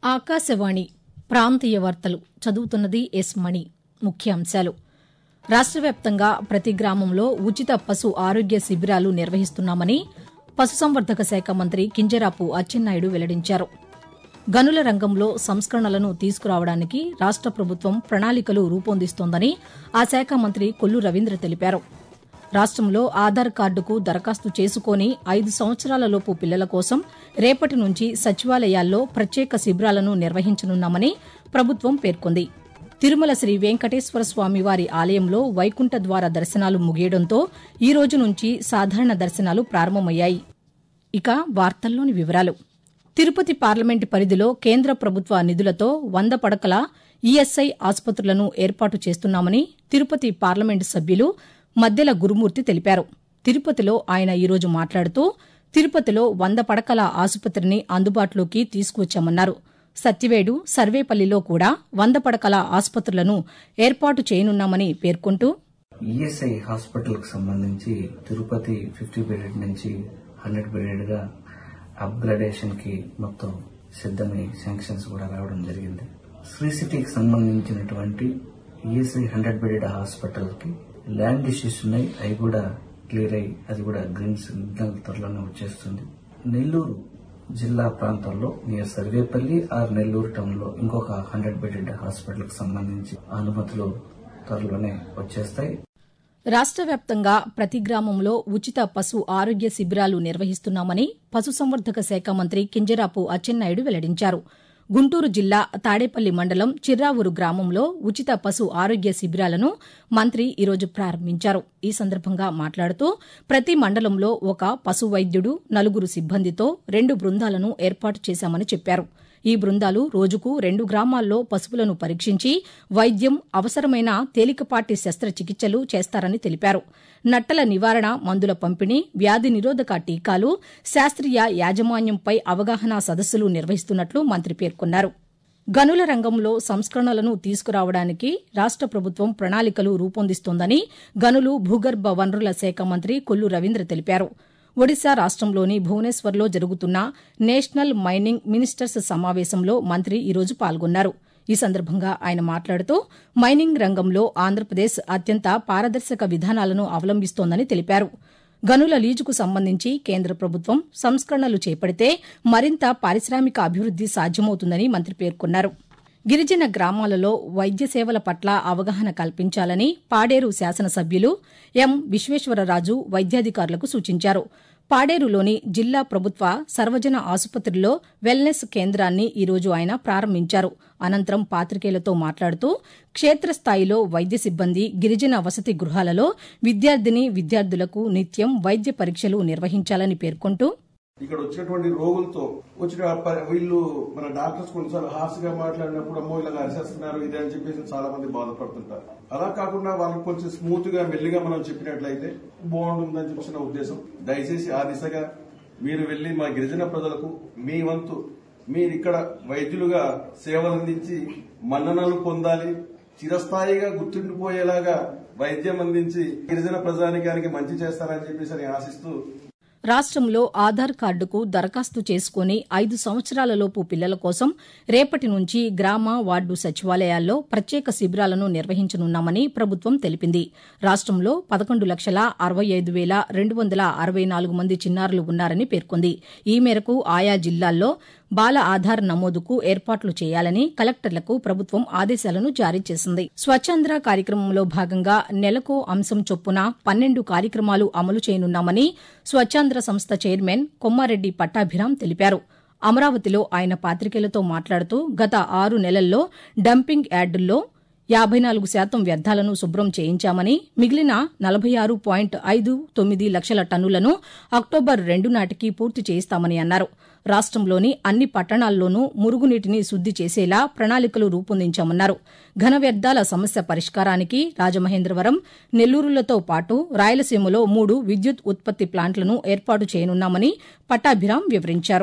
ఆకాశవాణి ప్రాంతీయ వార్తలు చదువుతున్నది ఎస్ మణి ముఖ్యాంశాలు రాష్ట వ్యాప్తంగా ప్రతి గ్రామంలో ఉచిత పశు ఆరోగ్య శిబిరాలు నిర్వహిస్తున్నామని పశుసంవర్ధక శాఖ మంత్రి కింజరాపు అచ్చెన్నాయుడు వెల్లడించారు గనుల రంగంలో సంస్కరణలను తీసుకురావడానికి రాష్ట ప్రభుత్వం ప్రణాళికలు రూపొందిస్తోందని ఆ శాఖ మంత్రి కొల్లు రవీంద్ర తెలిపారు రాష్టంలో ఆధార్ కార్డుకు దరఖాస్తు చేసుకుని ఐదు సంవత్సరాలలోపు పిల్లల కోసం రేపటి నుంచి సచివాలయాల్లో ప్రత్యేక శిబిరాలను నిర్వహించనున్నామని ప్రభుత్వం పేర్కొంది తిరుమల శ్రీ వెంకటేశ్వర స్వామివారి ఆలయంలో వైకుంఠ ద్వార దర్శనాలు ముగియడంతో ఈ రోజు నుంచి సాధారణ దర్శనాలు ప్రారంభమయ్యాయి ఇక వార్తల్లోని వివరాలు తిరుపతి పార్లమెంటు పరిధిలో కేంద్ర ప్రభుత్వ నిధులతో వంద పడకల ఈఎస్ఐ ఆసుపత్రులను ఏర్పాటు చేస్తున్నామని తిరుపతి పార్లమెంటు సభ్యులు మద్దెల గురుమూర్తి తెలిపారు తిరుపతిలో ఆయన ఈరోజు మాట్లాడుతూ తిరుపతిలో వంద పడకల ఆసుపత్రిని అందుబాటులోకి తీసుకువచ్చామన్నారు సత్యవేడు సర్వేపల్లిలో కూడా వంద పడకల ఆసుపత్రులను ఏర్పాటు చేయనున్నామని పేర్కొంటూ ఈఎస్ఐ హాస్పిటల్ కు సంబంధించి తిరుపతి ఫిఫ్టీ బెడెడ్ నుంచి హండ్రెడ్ బెడెడ్ గా అప్గ్రేడేషన్ కి మొత్తం సిద్దమై శాంక్షన్స్ కూడా రావడం జరిగింది శ్రీ సిటీకి సంబంధించినటువంటి ఈఎస్ఐ హండ్రెడ్ బెడెడ్ హాస్పిటల్ కి ల్యాండ్ ఇష్యూస్ ఉన్నాయి అవి కూడా క్లియర్ అయ్యి అది కూడా గ్రీన్ సిగ్నల్ త్వరలోనే వచ్చేస్తుంది నెల్లూరు జిల్లా ప్రాంతాల్లో near Sarvepalli or Nellore town లో ఇంకొక హండ్రెడ్ బెడెడ్ హాస్పిటల్ కు సంబంధించి అనుమతులు త్వరలోనే వచ్చేస్తాయి రాష్ట వ్యాప్తంగా ప్రతి గ్రామంలో ఉచిత పశు ఆరోగ్య శిబిరాలు నిర్వహిస్తున్నామని పశుసంవర్ధక శాఖ మంత్రి కింజరాపు అచ్చెన్నాయుడు వెల్లడించారు గుంటూరు జిల్లా తాడేపల్లి మండలం చిర్రావూరు గ్రామంలో ఉచిత పశు ఆరోగ్య శిబిరాలను మంత్రి ఈరోజు ప్రారంభించారు ఈ సందర్భంగా మాట్లాడుతూ ప్రతి మండలంలో ఒక పశు వైద్యుడు నలుగురు సిబ్బందితో రెండు బృందాలను ఏర్పాటు చేశామని చెప్పారు ఈ బృందాలు రోజుకు రెండు గ్రామాల్లో పశువులను పరీక్షించి వైద్యం అవసరమైన తేలికపాటి శస్త్రచికిత్సలు చేస్తారని తెలిపారు నట్టల నివారణ మందుల పంపిణీ వ్యాధి నిరోధక టీకాలు శాస్త్రీయ యాజమాన్యంపై అవగాహన సదస్సులు నిర్వహిస్తున్నట్లు మంత్రి పేర్కొన్నారు గనుల రంగంలో సంస్కరణలను తీసుకురావడానికి రాష్ట ప్రభుత్వం ప్రణాళికలు రూపొందిస్తోందని గనులు భూగర్భ వనరుల శాఖ మంత్రి కొల్లు రవీంద్ర తెలిపారు ఒడిశా రాష్టంలోని భువనేశ్వర్లో జరుగుతున్న నేషనల్ మైనింగ్ మినిస్టర్స్ సమావేశంలో మంత్రి ఈరోజు పాల్గొన్నారు ఈ సందర్భంగా ఆయన మాట్లాడుతూ మైనింగ్ రంగంలో ఆంధ్రప్రదేశ్ అత్యంత పారదర్శక విధానాలను అవలంబిస్తోందని తెలిపారు గనుల లీజుకు సంబంధించి కేంద్ర ప్రభుత్వం సంస్కరణలు చేపడితే మరింత పారిశ్రామిక అభివృద్ది సాధ్యమవుతుందని మంత్రి పేర్కొన్నారు గిరిజన గ్రామాలలో వైద్య సేవల పట్ల అవగాహన కల్పించాలని పాడేరు శాసనసభ్యులు ఎం విశ్వేశ్వరరాజు వైద్యాధికారులకు సూచించారు పాడేరులోని జిల్లా ప్రభుత్వ సర్వజన ఆసుపత్రిలో వెల్నెస్ కేంద్రాన్ని ఈరోజు ఆయన ప్రారంభించారు అనంతరం పాతికేయులతో మాట్లాడుతూ క్షేత్రస్థాయిలో వైద్య సిబ్బంది గిరిజన వసతి గృహాలలో విద్యార్థిని విద్యార్థులకు నిత్యం వైద్య పరీక్షలు నిర్వహించాలని పేర్కొంటూ ఇక్కడ వచ్చినటువంటి రోగులతో వచ్చిన ప- వీళ్ళు మన డాక్టర్స్ కొన్నిసార్లు హాస్గా మాట్లాడినప్పుడు అమ్మో ఇలా అరిసేస్తున్నారు ఇది అని చెప్పేసి చాలా మంది బాధపడుతుంటారు అలా కాకుండా వాళ్ళకి కొంచెం స్మూత్ గా మెల్లిగా మనం చెప్పినట్లయితే బాగుంటుందని చెప్పిన ఉద్దేశం దయచేసి ఆ దిశగా మీరు వెళ్లి మా గిరిజన ప్రజలకు మీ వంతు మీరు ఇక్కడ వైద్యులుగా సేవలు అందించి మన్ననలు పొందాలి చిరస్థాయిగా గుర్తుండిపోయేలాగా వైద్యం అందించి గిరిజన ప్రజానికానికి మంచి చేస్తారని చెప్పేసి అని ఆశిస్తూ రాష్టంలో ఆధార్ కార్డుకు దరఖాస్తు చేసుకుని ఐదు సంవత్సరాలలోపు పిల్లల కోసం రేపటి నుంచి గ్రామ వార్డు సచివాలయాల్లో ప్రత్యేక శిబిరాలను నిర్వహించనున్నామని ప్రభుత్వం తెలిపింది రాష్టంలో పదకొండు లక్షల అరవై ఐదు వేల రెండు వందల అరవై నాలుగు మంది చిన్నారులు ఉన్నారని పేర్కొంది ఈ మేరకు ఆయా జిల్లాల్లో బాల ఆధార్ నమోదుకు ఏర్పాట్లు చేయాలని కలెక్టర్లకు ప్రభుత్వం ఆదేశాలను జారీ చేసింది స్వచ్ఛాంధ్ర కార్యక్రమంలో భాగంగా నెలకో అంశం చొప్పున పన్నెండు కార్యక్రమాలు అమలు చేయనున్నామని స్వచ్ఛాంధ్ర సంస్థ చైర్మన్ కొమ్మారెడ్డి పట్టాభిరాం తెలిపారు అమరావతిలో ఆయన పాతికేయులతో మాట్లాడుతూ గత ఆరు నెలల్లో డంపింగ్ యార్డుల్లో యాబై నాలుగు శాతం వ్యర్థాలను శుభ్రం చేయించామని మిగిలిన నలభై ఆరు పాయింట్ ఐదు తొమ్మిది లక్షల టన్నులను అక్టోబర్ రెండు నాటికి పూర్తి చేయిస్తామని అన్నారు రాష్టంలోని అన్ని పట్టణాల్లోనూ మురుగునీటిని శుద్ది చేసేలా ప్రణాళికలు రూపొందించామన్నారు ఘన వ్యర్థాల సమస్య పరిష్కారానికి రాజమహేంద్రవరం నెల్లూరులతో పాటు రాయలసీమలో మూడు విద్యుత్ ఉత్పత్తి ప్లాంట్లను ఏర్పాటు చేయనున్నామని పట్టాభిరాం వివరించారు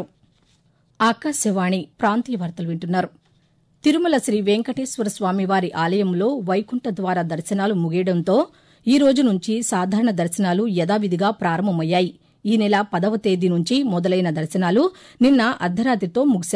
ఆకాశవాణి ప్రాంతీయ వార్తలు వింటున్నారు తిరుమల శ్రీ వెంకటేశ్వర స్వామివారి ఆలయంలో వైకుంఠ ద్వార దర్శనాలు ముగియడంతో ఈ రోజు నుంచి సాధారణ దర్శనాలు యథావిధిగా ప్రారంభమయ్యాయి ఈ నెల పదవ తేదీ నుంచి మొదలైన దర్శనాలు నిన్న అర్ధరాతితో ముగిశాయి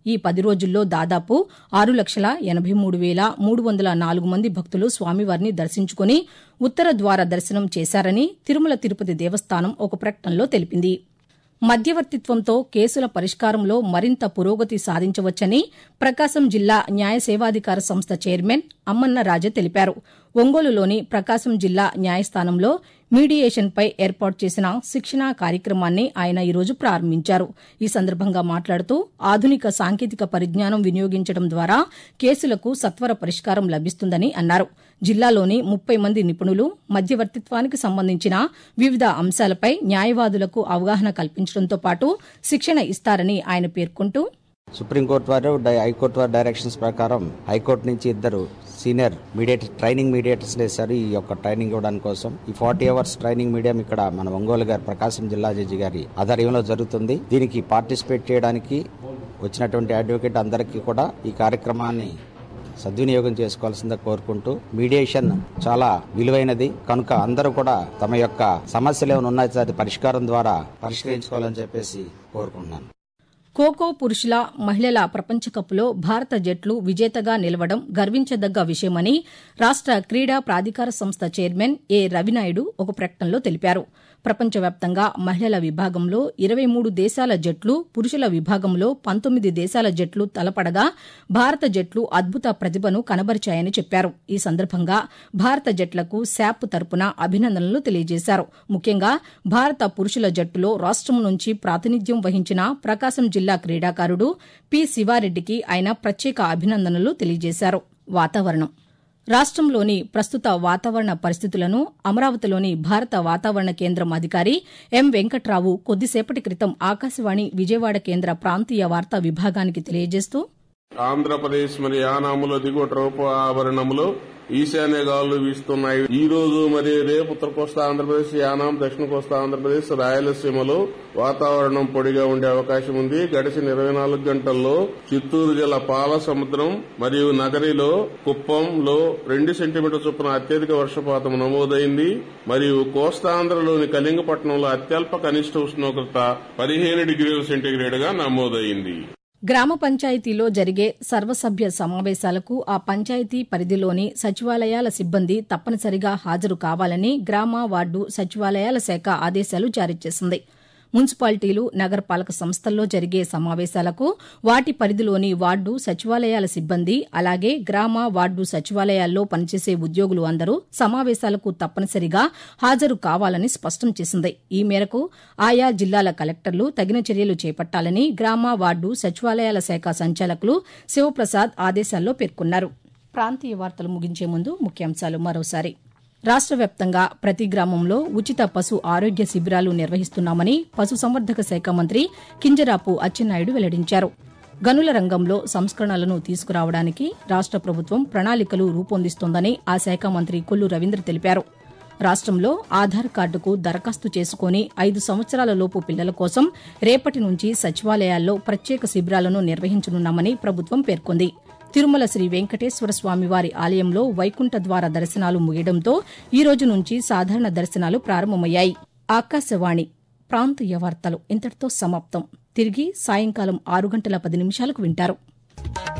ఈ పది రోజుల్లో దాదాపు ఆరు లక్షల ఎనబై మూడు వేల మూడు వందల నాలుగు మంది భక్తులు స్వామివారిని దర్శించుకుని ఉత్తర ద్వార దర్శనం చేశారని తిరుమల తిరుపతి దేవస్థానం ఒక ప్రకటనలో తెలిపింది మధ్యవర్తిత్వంతో కేసుల పరిష్కారంలో మరింత పురోగతి సాధించవచ్చని ప్రకాశం జిల్లా న్యాయ సేవాధికార సంస్థ చైర్మన్ అమ్మన్న రాజ తెలిపారు ఒంగోలులోని ప్రకాశం జిల్లా న్యాయస్థానంలో మీడియేషన్పై ఏర్పాటు చేసిన శిక్షణా కార్యక్రమాన్ని ఆయన ఈరోజు ప్రారంభించారు ఈ సందర్భంగా మాట్లాడుతూ ఆధునిక సాంకేతిక పరిజ్ఞానం వినియోగించడం ద్వారా కేసులకు సత్వర పరిష్కారం లభిస్తుందని అన్నారు జిల్లాలోని ముప్పై మంది నిపుణులు మధ్యవర్తిత్వానికి సంబంధించిన వివిధ అంశాలపై న్యాయవాదులకు అవగాహన కల్పించడంతో పాటు శిక్షణ ఇస్తారని ఆయన పేర్కొంటూ సుప్రీంకోర్టు వారు డై- హైకోర్టు వారి డైరెక్షన్స్ ప్రకారం హైకోర్టు నుంచి ఇద్దరు సీనియర్ మీడియేటర్ ట్రైనింగ్ మీడియేటర్స్ వేశారు ఈ యొక్క ట్రైనింగ్ ఇవ్వడానికి కోసం ఈ ఫార్టీ అవర్స్ ట్రైనింగ్ మీడియం ఇక్కడ మన ఒంగోలు గారి ప్రకాశం జిల్లా జడ్జి గారి ఆధ్వర్యంలో జరుగుతుంది దీనికి పార్టిసిపేట్ చేయడానికి వచ్చినటువంటి అడ్వకేట్ అందరికీ కూడా ఈ కార్యక్రమాన్ని సద్వినియోగం చేసుకోవాల్సిందిగా కోరుకుంటూ మీడియేషన్ చాలా విలువైనది కనుక అందరూ కూడా తమ యొక్క సమస్యలు ఏమైనా ఉన్నాయి అది పరిష్కారం ద్వారా పరిష్కరించుకోవాలని చెప్పేసి కోరుకుంటున్నాను ఖోఖో పురుషుల మహిళల ప్రపంచ కప్లో భారత జట్లు విజేతగా నిలవడం గర్వించదగ్గ విషయమని రాష్ట క్రీడా ప్రాధికార సంస్థ చైర్మన్ ఏ రవినాయుడు ఒక ప్రకటనలో తెలిపారు ప్రపంచవ్యాప్తంగా మహిళల విభాగంలో ఇరవై మూడు దేశాల జట్లు పురుషుల విభాగంలో పంతొమ్మిది దేశాల జట్లు తలపడగా భారత జట్లు అద్భుత ప్రతిభను కనబరిచాయని చెప్పారు ఈ సందర్భంగా భారత జట్లకు శాప్ తరపున అభినందనలు తెలియజేశారు ముఖ్యంగా భారత పురుషుల జట్టులో రాష్టం నుంచి ప్రాతినిధ్యం వహించిన ప్రకాశం జిల్లా క్రీడాకారుడు పి శివారెడ్డికి ఆయన ప్రత్యేక అభినందనలు తెలియజేశారు వాతావరణం రాష్టంలోని ప్రస్తుత వాతావరణ పరిస్థితులను అమరావతిలోని భారత వాతావరణ కేంద్రం అధికారి ఎం వెంకట్రావు కొద్దిసేపటి క్రితం ఆకాశవాణి విజయవాడ కేంద్ర ప్రాంతీయ వార్తా విభాగానికి తెలియజేస్తూ ఆంధ్రప్రదేశ్ మరి యానాములో దిగువ ట్రోపు ఆవరణములో ఈశాన్య గాలులు వీస్తున్నాయి ఈ రోజు మరియు రేపు ఉత్తర కోస్తా ఆంధ్రప్రదేశ్ యానాం దక్షిణ కోస్తా ఆంధ్రప్రదేశ్ రాయలసీమలో వాతావరణం పొడిగా ఉండే అవకాశం ఉంది గడిచిన ఇరవై నాలుగు గంటల్లో చిత్తూరు జిల్లా పాల సముద్రం మరియు నగరిలో కుప్పంలో రెండు సెంటీమీటర్ చొప్పున అత్యధిక వర్షపాతం నమోదైంది మరియు కోస్తాంధ్రలోని కళింగపట్నంలో అత్యల్ప కనిష్ట ఉష్ణోగ్రత పదిహేను డిగ్రీల సెంటీగ్రేడ్ గా నమోదైంది గ్రామ పంచాయతీలో జరిగే సర్వసభ్య సమావేశాలకు ఆ పంచాయతీ పరిధిలోని సచివాలయాల సిబ్బంది తప్పనిసరిగా హాజరు కావాలని గ్రామ వార్డు సచివాలయాల శాఖ ఆదేశాలు జారీ చేసింది మున్సిపాలిటీలు నగరపాలక సంస్థల్లో జరిగే సమావేశాలకు వాటి పరిధిలోని వార్డు సచివాలయాల సిబ్బంది అలాగే గ్రామ వార్డు సచివాలయాల్లో పనిచేసే ఉద్యోగులు అందరూ సమావేశాలకు తప్పనిసరిగా హాజరు కావాలని స్పష్టం చేసింది ఈ మేరకు ఆయా జిల్లాల కలెక్టర్లు తగిన చర్యలు చేపట్టాలని గ్రామ వార్డు సచివాలయాల శాఖ సంచాలకులు శివప్రసాద్ ఆదేశాల్లో పేర్కొన్నారు ప్రాంతీయ వార్తలు ముగించే ముందు ముఖ్యాంశాలు మరోసారి రాష్ట వ్యాప్తంగా ప్రతి గ్రామంలో ఉచిత పశు ఆరోగ్య శిబిరాలు నిర్వహిస్తున్నామని పశుసంవర్ధక శాఖ మంత్రి కింజరాపు అచ్చెన్నాయుడు వెల్లడించారు గనుల రంగంలో సంస్కరణలను తీసుకురావడానికి రాష్ట ప్రభుత్వం ప్రణాళికలు రూపొందిస్తోందని ఆ శాఖ మంత్రి కొల్లు రవీంద్ర తెలిపారు రాష్టంలో ఆధార్ కార్డుకు దరఖాస్తు చేసుకుని ఐదు సంవత్సరాల లోపు పిల్లల కోసం రేపటి నుంచి సచివాలయాల్లో ప్రత్యేక శిబిరాలను నిర్వహించనున్నామని ప్రభుత్వం పేర్కొంది తిరుమల శ్రీ వెంకటేశ్వర స్వామివారి ఆలయంలో వైకుంఠ ద్వార దర్శనాలు ముగియడంతో ఈ రోజు నుంచి సాధారణ దర్శనాలు ప్రారంభమయ్యాయి ఆకాశవాణి ప్రాంతీయ వార్తలు ఇంతటితో సమాప్తం తిరిగి సాయంకాలం ఆరు గంటల పది నిమిషాలకు వింటారు